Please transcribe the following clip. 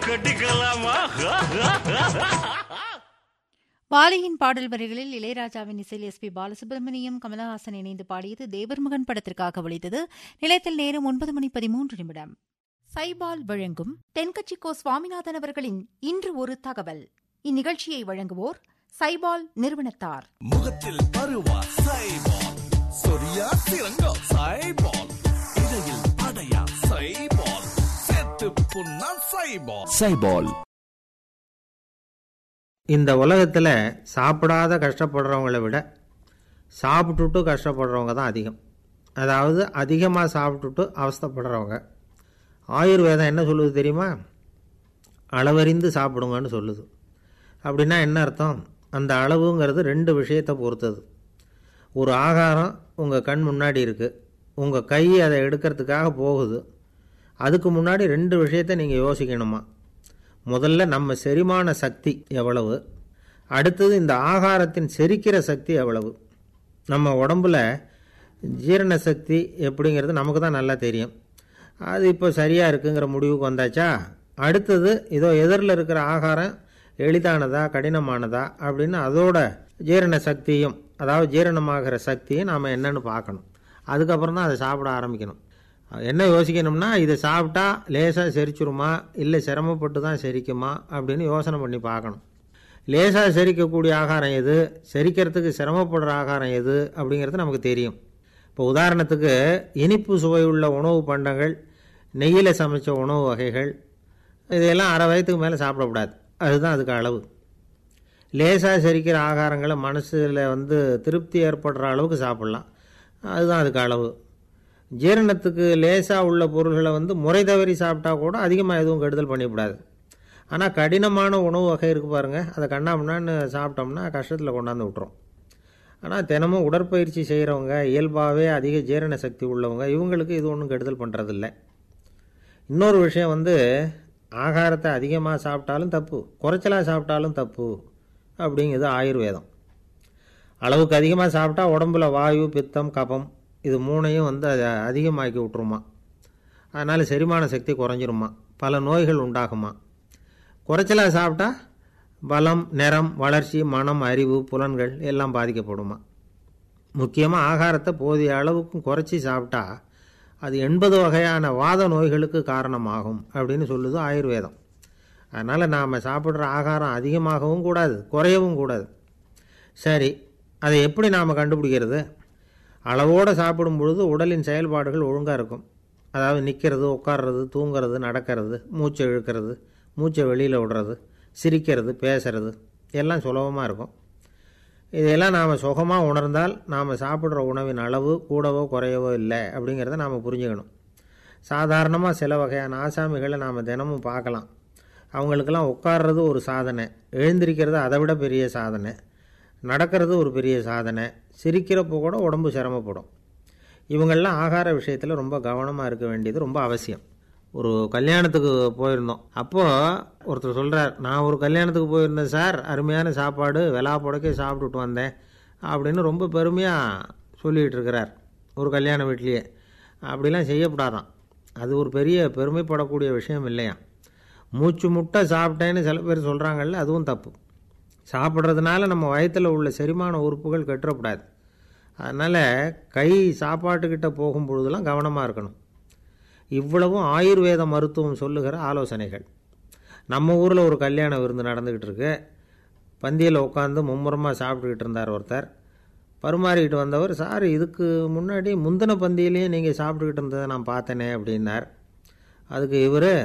கட்டிக்கலாமா வாலியின் பாடல் வரிகளில் இளையராஜாவின் இசையில் எஸ் பி பாலசுப்ரமணியம் கமலஹாசன் இணைந்து பாடியது தேவர்மகன் படத்திற்காக ஒழித்தது நிலையத்தில் நேரம் ஒன்பது மணி பதிமூன்று நிமிடம் சைபால் வழங்கும் தென்கட்சிக்கோ சுவாமிநாதன் அவர்களின் இன்று ஒரு தகவல் இந்நிகழ்ச்சியை வழங்குவோர் சைபால் நிறுவனத்தார் முகத்தில் பருவா சைபால் சொரியா சிறங்கா சைபால் இடையில் அடையா சைபால் செத்து புண்ணா சைபால் சைபால் இந்த உலகத்தில் சாப்பிடாத கஷ்டப்படுறவங்கள விட சாப்பிட்டுட்டு கஷ்டப்படுறவங்க தான் அதிகம் அதாவது அதிகமாக சாப்பிட்டுட்டு அவஸ்தைப்படுறவங்க ஆயுர்வேதம் என்ன சொல்லுது தெரியுமா அளவறிந்து சாப்பிடுங்கன்னு சொல்லுது அப்படின்னா என்ன அர்த்தம் அந்த அளவுங்கிறது ரெண்டு விஷயத்தை பொறுத்தது ஒரு ஆகாரம் உங்கள் கண் முன்னாடி இருக்குது உங்கள் கை அதை எடுக்கிறதுக்காக போகுது அதுக்கு முன்னாடி ரெண்டு விஷயத்தை நீங்கள் யோசிக்கணுமா முதல்ல நம்ம செரிமான சக்தி எவ்வளவு அடுத்தது இந்த ஆகாரத்தின் செரிக்கிற சக்தி எவ்வளவு நம்ம உடம்புல ஜீரண சக்தி எப்படிங்கிறது நமக்கு தான் நல்லா தெரியும் அது இப்போ சரியாக இருக்குங்கிற முடிவுக்கு வந்தாச்சா அடுத்தது இதோ எதிரில் இருக்கிற ஆகாரம் எளிதானதா கடினமானதா அப்படின்னு அதோட ஜீரண சக்தியும் அதாவது ஜீரணமாகிற சக்தியும் நாம் என்னன்னு பார்க்கணும் அதுக்கப்புறம் தான் அதை சாப்பிட ஆரம்பிக்கணும் என்ன யோசிக்கணும்னா இதை சாப்பிட்டா லேசாக செரிச்சிருமா இல்லை சிரமப்பட்டு தான் செரிக்குமா அப்படின்னு யோசனை பண்ணி பார்க்கணும் லேசாக செரிக்கக்கூடிய ஆகாரம் எது செரிக்கிறதுக்கு சிரமப்படுற ஆகாரம் எது அப்படிங்கிறது நமக்கு தெரியும் இப்போ உதாரணத்துக்கு இனிப்பு சுவை உள்ள உணவு பண்டங்கள் நெய்யில் சமைச்ச உணவு வகைகள் இதையெல்லாம் அரை வயதுக்கு மேலே சாப்பிடக்கூடாது அதுதான் அதுக்கு அளவு லேசாக செரிக்கிற ஆகாரங்களை மனசில் வந்து திருப்தி ஏற்படுற அளவுக்கு சாப்பிட்லாம் அதுதான் அதுக்கு அளவு ஜீரணத்துக்கு லேசாக உள்ள பொருள்களை வந்து முறை தவறி சாப்பிட்டா கூட அதிகமாக எதுவும் கெடுதல் பண்ணிவிடாது ஆனால் கடினமான உணவு வகை இருக்குது பாருங்கள் அதை கண்ணாமண்ணான்னு சாப்பிட்டோம்னா கஷ்டத்தில் கொண்டாந்து விட்டுரும் ஆனால் தினமும் உடற்பயிற்சி செய்கிறவங்க இயல்பாகவே அதிக ஜீரண சக்தி உள்ளவங்க இவங்களுக்கு இது ஒன்றும் கெடுதல் பண்ணுறதில்ல இன்னொரு விஷயம் வந்து ஆகாரத்தை அதிகமாக சாப்பிட்டாலும் தப்பு குறைச்சலாக சாப்பிட்டாலும் தப்பு அப்படிங்கிறது ஆயுர்வேதம் அளவுக்கு அதிகமாக சாப்பிட்டா உடம்புல வாயு பித்தம் கபம் இது மூணையும் வந்து அதை அதிகமாக்கி விட்ருமா அதனால் செரிமான சக்தி குறைஞ்சிருமா பல நோய்கள் உண்டாகுமா குறைச்சலாக சாப்பிட்டா பலம் நிறம் வளர்ச்சி மனம் அறிவு புலன்கள் எல்லாம் பாதிக்கப்படுமா முக்கியமாக ஆகாரத்தை போதிய அளவுக்கும் குறைச்சி சாப்பிட்டா அது எண்பது வகையான வாத நோய்களுக்கு காரணமாகும் அப்படின்னு சொல்லுது ஆயுர்வேதம் அதனால் நாம் சாப்பிட்ற ஆகாரம் அதிகமாகவும் கூடாது குறையவும் கூடாது சரி அதை எப்படி நாம் கண்டுபிடிக்கிறது அளவோடு சாப்பிடும் பொழுது உடலின் செயல்பாடுகள் ஒழுங்காக இருக்கும் அதாவது நிற்கிறது உட்கார்றது தூங்கிறது நடக்கிறது மூச்சை இழுக்கிறது மூச்சை வெளியில் விடுறது சிரிக்கிறது பேசுறது எல்லாம் சுலபமாக இருக்கும் இதையெல்லாம் நாம் சுகமாக உணர்ந்தால் நாம் சாப்பிட்ற உணவின் அளவு கூடவோ குறையவோ இல்லை அப்படிங்கிறத நாம் புரிஞ்சுக்கணும் சாதாரணமாக சில வகையான ஆசாமிகளை நாம் தினமும் பார்க்கலாம் அவங்களுக்கெல்லாம் உட்கார்றது ஒரு சாதனை எழுந்திருக்கிறது அதை விட பெரிய சாதனை நடக்கிறது ஒரு பெரிய சாதனை சிரிக்கிறப்போ கூட உடம்பு சிரமப்படும் இவங்கெல்லாம் ஆகார விஷயத்தில் ரொம்ப கவனமாக இருக்க வேண்டியது ரொம்ப அவசியம் ஒரு கல்யாணத்துக்கு போயிருந்தோம் அப்போது ஒருத்தர் சொல்கிறார் நான் ஒரு கல்யாணத்துக்கு போயிருந்தேன் சார் அருமையான சாப்பாடு வெலா புடக்கே சாப்பிட்டுட்டு வந்தேன் அப்படின்னு ரொம்ப பெருமையாக சொல்லிகிட்டு இருக்கிறார் ஒரு கல்யாண வீட்லேயே அப்படிலாம் செய்யக்கூடாதான் அது ஒரு பெரிய பெருமைப்படக்கூடிய விஷயம் இல்லையா மூச்சு முட்டை சாப்பிட்டேன்னு சில பேர் சொல்கிறாங்கல்ல அதுவும் தப்பு சாப்பிட்றதுனால நம்ம வயத்தில் உள்ள செரிமான உறுப்புகள் கெட்டுறக்கூடாது அதனால் கை சாப்பாட்டுக்கிட்ட போகும் பொழுதெல்லாம் கவனமாக இருக்கணும் இவ்வளவும் ஆயுர்வேத மருத்துவம் சொல்லுகிற ஆலோசனைகள் நம்ம ஊரில் ஒரு கல்யாண விருந்து நடந்துக்கிட்டு இருக்கு பந்தியில் உட்காந்து மும்முரமாக சாப்பிட்டுக்கிட்டு இருந்தார் ஒருத்தர் பரிமாறிக்கிட்டு வந்தவர் சார் இதுக்கு முன்னாடி முந்தின பந்தியிலையும் நீங்கள் சாப்பிட்டுக்கிட்டு இருந்ததை நான் பார்த்தேனே அப்படின்னார் அதுக்கு இவர்